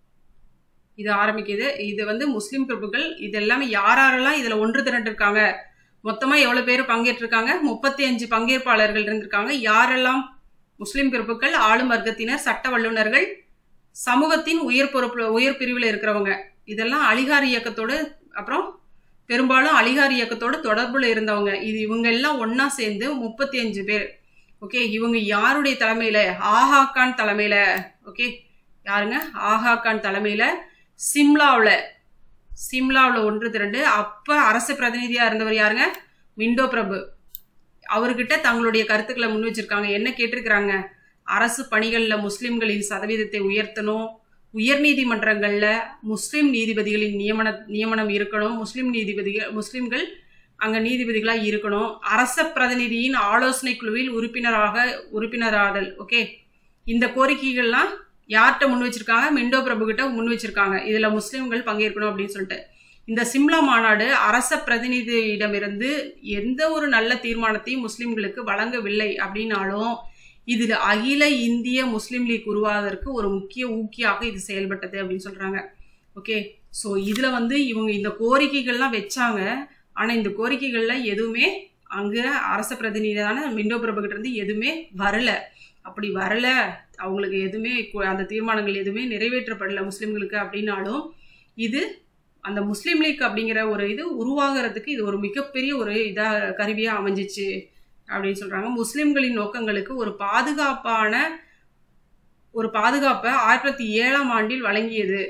இது ஆரம்பிக்குது இது வந்து முஸ்லிம் பிரபுக்கள் இது எல்லாமே யார் யாரெல்லாம் இதுல ஒன்று திரண்டு இருக்காங்க மொத்தமா எவ்வளவு பேர் பங்கேற்றிருக்காங்க முப்பத்தி அஞ்சு பங்கேற்பாளர்கள் இருந்திருக்காங்க யாரெல்லாம் முஸ்லிம் பிரபுக்கள் ஆளும் வர்க்கத்தினர் சட்ட வல்லுநர்கள் சமூகத்தின் உயர் பொறுப்பு உயர் பிரிவில் இருக்கிறவங்க இதெல்லாம் அலிகார் இயக்கத்தோடு அப்புறம் பெரும்பாலும் அலிகார் இயக்கத்தோடு தொடர்புல இருந்தவங்க இது இவங்க எல்லாம் ஒண்ணா சேர்ந்து முப்பத்தி அஞ்சு பேர் ஓகே இவங்க யாருடைய தலைமையில ஆஹா கான் தலைமையில ஓகே யாருங்க ஆஹா கான் தலைமையில சிம்லாவில் சிம்லாவில் ஒன்று திரண்டு அப்ப அரசு பிரதிநிதியா இருந்தவர் யாருங்க மிண்டோ பிரபு அவர்கிட்ட தங்களுடைய கருத்துக்களை முன் வச்சிருக்காங்க என்ன கேட்டிருக்கிறாங்க அரசு பணிகள்ல முஸ்லிம்களின் சதவீதத்தை உயர்த்தணும் உயர் நீதிமன்றங்கள்ல முஸ்லிம் நீதிபதிகளின் நியமன நியமனம் இருக்கணும் முஸ்லிம் நீதிபதிகள் முஸ்லிம்கள் அங்க நீதிபதிகளா இருக்கணும் அரச பிரதிநிதியின் ஆலோசனை குழுவில் உறுப்பினராக உறுப்பினராதல் ஓகே இந்த கோரிக்கைகள்லாம் யார்கிட்ட முன் வச்சிருக்காங்க மிண்டோ பிரபு கிட்ட முன் வச்சிருக்காங்க இதுல முஸ்லிம்கள் பங்கேற்கணும் அப்படின்னு சொல்லிட்டு இந்த சிம்லா மாநாடு அரச பிரதிநிதியிடமிருந்து எந்த ஒரு நல்ல தீர்மானத்தையும் முஸ்லிம்களுக்கு வழங்கவில்லை அப்படின்னாலும் இதுல அகில இந்திய முஸ்லிம் லீக் உருவாவதற்கு ஒரு முக்கிய ஊக்கியாக இது செயல்பட்டது அப்படின்னு சொல்றாங்க ஓகே ஸோ இதுல வந்து இவங்க இந்த கோரிக்கைகள்லாம் வச்சாங்க ஆனா இந்த கோரிக்கைகள்ல எதுவுமே அங்க அரச பிரதிநிதியான மிண்டோ பிரபு கிட்ட இருந்து எதுவுமே வரல அப்படி வரல அவங்களுக்கு எதுவுமே கு- அந்த தீர்மானங்கள் எதுவுமே நிறைவேற்றப்படல முஸ்லிம்களுக்கு அப்படின்னாலும் இது அந்த முஸ்லீம் லீக் அப்படிங்கிற ஒரு இது உருவாகிறதுக்கு இது ஒரு மிகப்பெரிய ஒரு இதா கருவியா அமைஞ்சிச்சு அப்படின்னு சொல்றாங்க முஸ்லிம்களின் நோக்கங்களுக்கு ஒரு பாதுகாப்பான ஒரு பாதுகாப்பை ஆயிரத்தி தொள்ளாயிரத்தி ஏழாம் ஆண்டில் வழங்கியது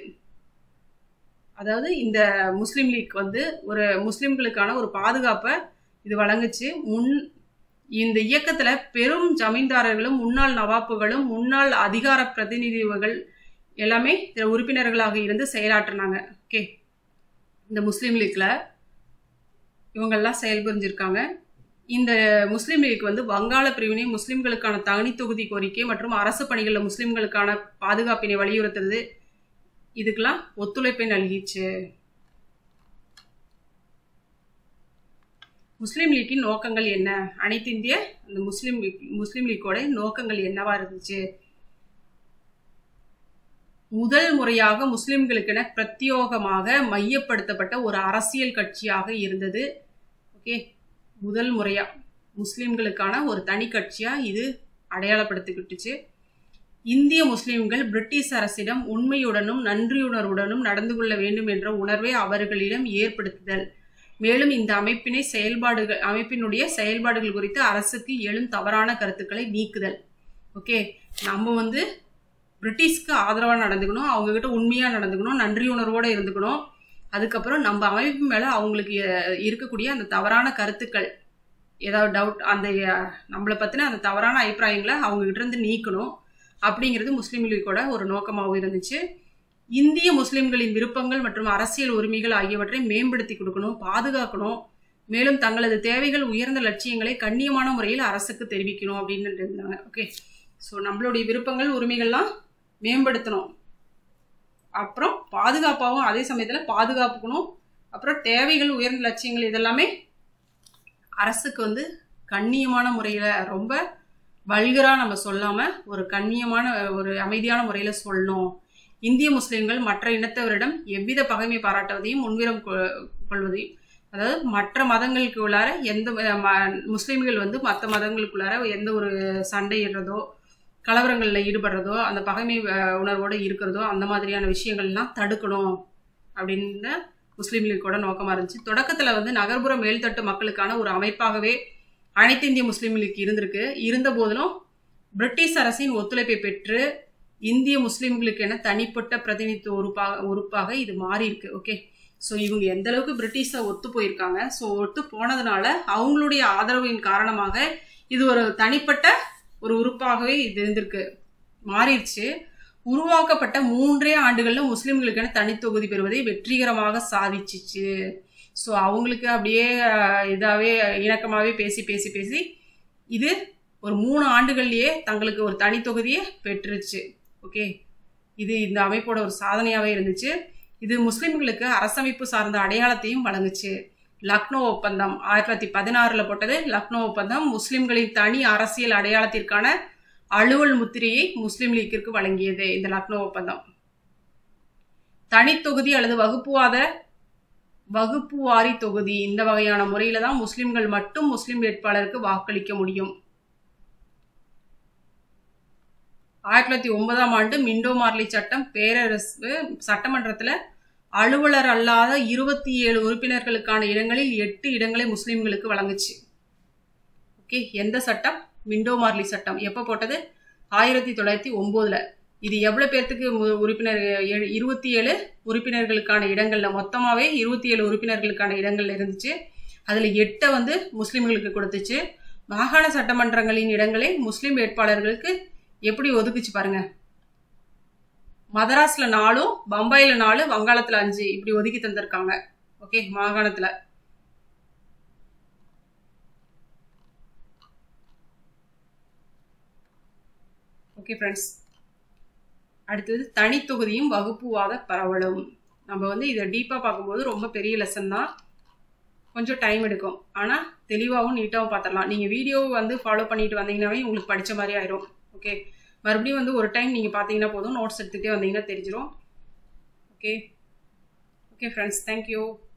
அதாவது இந்த முஸ்லீம் லீக் வந்து ஒரு முஸ்லிம்களுக்கான ஒரு பாதுகாப்பை இது வழங்குச்சு முன் இந்த இயக்கத்துல பெரும் ஜமீன்தாரர்களும் முன்னாள் நவாப்புகளும் முன்னாள் அதிகார பிரதிநிதிகள் எல்லாமே இதுல உறுப்பினர்களாக இருந்து செயலாற்றினாங்க ஓகே இந்த முஸ்லீம் லீக்ல இவங்கெல்லாம் செயல்புரிஞ்சிருக்காங்க இந்த முஸ்லீம் லீக் வந்து வங்காள பிரிவினை முஸ்லிம்களுக்கான தனி தொகுதி கோரிக்கை மற்றும் அரசு பணிகளில் முஸ்லிம்களுக்கான பாதுகாப்பினை வலியுறுத்துறது இதுக்கெல்லாம் ஒத்துழைப்பை நல்கிச்சு முஸ்லீம் லீக்கின் நோக்கங்கள் என்ன அனைத்து இந்திய அந்த முஸ்லீம் லீக் முஸ்லீம் லீக்கோட நோக்கங்கள் என்னவா இருந்துச்சு முதல் முறையாக முஸ்லிம்களுக்கென பிரத்யோகமாக மையப்படுத்தப்பட்ட ஒரு அரசியல் கட்சியாக இருந்தது ஓகே முதல் முறையா முஸ்லிம்களுக்கான ஒரு தனி கட்சியா இது அடையாளப்படுத்திக்கிட்டுச்சு இந்திய முஸ்லிம்கள் பிரிட்டிஷ் அரசிடம் உண்மையுடனும் நன்றியுணர்வுடனும் நடந்து கொள்ள வேண்டும் என்ற உணர்வை அவர்களிடம் ஏற்படுத்துதல் மேலும் இந்த அமைப்பினை செயல்பாடுகள் அமைப்பினுடைய செயல்பாடுகள் குறித்து அரசுக்கு எழும் தவறான கருத்துக்களை நீக்குதல் ஓகே நம்ம வந்து பிரிட்டிஷ்க்கு ஆதரவாக நடந்துக்கணும் அவங்க கிட்ட உண்மையாக நடந்துக்கணும் நன்றி உணர்வோடு இருந்துக்கணும் அதுக்கப்புறம் நம்ம அமைப்பு மேலே அவங்களுக்கு அஹ், இருக்கக்கூடிய அந்த தவறான கருத்துக்கள் ஏதாவது டவுட் அந்த அஹ், நம்மளை பற்றின அந்த தவறான அபிப்பிராயங்களை அவங்க கிட்ட இருந்து நீக்கணும் அப்படிங்கிறது முஸ்லீம் லீக்கோட ஒரு நோக்கமாகவும் இருந்துச்சு இந்திய முஸ்லிம்களின் விருப்பங்கள் மற்றும் அரசியல் உரிமைகள் ஆகியவற்றை மேம்படுத்தி கொடுக்கணும் பாதுகாக்கணும் மேலும் தங்களது தேவைகள் உயர்ந்த லட்சியங்களை கண்ணியமான முறையில் அரசுக்கு தெரிவிக்கணும் அப்படின்னு இருந்தாங்க ஓகே ஸோ நம்மளுடைய விருப்பங்கள் உரிமைகள்லாம் மேம்படுத்தணும் அப்புறம் பாதுகாப்பாகவும் அதே சமயத்தில் பாதுகாப்புக்கணும் அப்புறம் தேவைகள் உயர்ந்த லட்சியங்கள் இதெல்லாமே அரசுக்கு வந்து கண்ணியமான முறையில் ரொம்ப வல்கராக நம்ம சொல்லாமல் ஒரு கண்ணியமான ஒரு அமைதியான முறையில் சொல்லணும் இந்திய முஸ்லிம்கள் மற்ற இனத்தவரிடம் எவ்வித பகைமை பாராட்டுவதையும் முன்விரம் கொள்வதையும் அதாவது மற்ற மதங்களுக்கு உள்ளார எந்த முஸ்லீம்கள் வந்து மற்ற மதங்களுக்குள்ளார எந்த ஒரு சண்டையிடுறதோ கலவரங்களில் ஈடுபடுறதோ அந்த பகைமை உணர்வோடு இருக்கிறதோ அந்த மாதிரியான விஷயங்கள்லாம் தடுக்கணும் அப்படின்னு முஸ்லீம் லீக்கோட நோக்கமாக இருந்துச்சு தொடக்கத்தில் வந்து நகர்ப்புற மேல்தட்டு மக்களுக்கான ஒரு அமைப்பாகவே அனைத்து இந்திய முஸ்லீம் லீக் இருந்திருக்கு இருந்த போதிலும் பிரிட்டிஷ் அரசின் ஒத்துழைப்பை பெற்று இந்திய முஸ்லீம்களுக்கு என தனிப்பட்ட பிரதிநிதித்துவ உறுப்பாக உறுப்பாக இது மாறி இருக்கு ஓகே ஸோ இவங்க எந்த அளவுக்கு பிரிட்டிஷை ஒத்து போயிருக்காங்க ஸோ ஒத்து போனதுனால அவங்களுடைய ஆதரவின் காரணமாக இது ஒரு தனிப்பட்ட ஒரு உறுப்பாகவே இது இருந்திருக்கு மாறிடுச்சு உருவாக்கப்பட்ட மூன்றே ஆண்டுகளில் முஸ்லீம்களுக்கென தனித்தொகுதி பெறுவதை வெற்றிகரமாக சாதிச்சிச்சு ஸோ அவங்களுக்கு அப்படியே இதாகவே இணக்கமாகவே பேசி பேசி பேசி இது ஒரு மூணு ஆண்டுகள்லேயே தங்களுக்கு ஒரு தனித்தொகுதியை பெற்றுச்சு ஓகே இது இந்த அமைப்போட ஒரு சாதனையாகவே இருந்துச்சு இது முஸ்லிம்களுக்கு அரசமைப்பு சார்ந்த அடையாளத்தையும் வழங்குச்சு லக்னோ ஒப்பந்தம் ஆயிரத்தி தொள்ளாயிரத்தி பதினாறுல போட்டது லக்னோ ஒப்பந்தம் முஸ்லிம்களின் தனி அரசியல் அடையாளத்திற்கான அலுவல் முத்திரையை முஸ்லிம் லீக்கிற்கு வழங்கியது இந்த லக்னோ ஒப்பந்தம் தனித்தொகுதி அல்லது வகுப்புவாத வகுப்பு வாரி தொகுதி இந்த வகையான முறையில தான் முஸ்லிம்கள் மட்டும் முஸ்லிம் வேட்பாளருக்கு வாக்களிக்க முடியும் ஆயிரத்தி தொள்ளாயிரத்தி ஒன்பதாம் ஆண்டு மிண்டோ மார்லி சட்டம் பேரரசு சட்டமன்றத்தில் அலுவலர் அல்லாத இருபத்தி ஏழு உறுப்பினர்களுக்கான இடங்களில் எட்டு இடங்களை முஸ்லிம்களுக்கு வழங்குச்சு ஓகே எந்த சட்டம் மிண்டோ மார்லி சட்டம் எப்போ போட்டது ஆயிரத்தி தொள்ளாயிரத்தி ஒம்போதுல இது எவ்வளோ பேர்த்துக்கு உறுப்பினர் இருபத்தி ஏழு உறுப்பினர்களுக்கான இடங்களில் மொத்தமாகவே இருபத்தி ஏழு உறுப்பினர்களுக்கான இடங்கள் இருந்துச்சு அதில் எட்டை வந்து முஸ்லீம்களுக்கு கொடுத்துச்சு மாகாண சட்டமன்றங்களின் இடங்களை முஸ்லீம் வேட்பாளர்களுக்கு எப்படி ஒதுக்குச்சு பாருங்க மதராஸ்ல நாலும் பம்பாயில நாலு வங்காளத்துல அஞ்சு இப்படி ஒதுக்கி தந்திருக்காங்க ஓகே மாகாணத்துல ஓகே ஃப்ரெண்ட்ஸ் அடுத்தது தனித்தொகுதியும் வகுப்புவாத பரவலும் நம்ம வந்து இதை டீப்பாக பார்க்கும்போது ரொம்ப பெரிய லெசன் தான் கொஞ்சம் டைம் எடுக்கும் ஆனால் தெளிவாகவும் நீட்டாகவும் பார்த்துடலாம் நீங்கள் வீடியோ வந்து ஃபாலோ பண்ணிட்டு வந்தீங்கன்னாவே உங்களுக்கு படித்த மாதிரி ஆயிரும் ஓகே மறுபடியும் வந்து ஒரு டைம் நீங்கள் பார்த்தீங்கன்னா போதும் நோட்ஸ் எடுத்துகிட்டே வந்தீங்கன்னா தெரிஞ்சிடும் ஓகே ஓகே ஃப்ரெண்ட்ஸ் தேங்க்யூ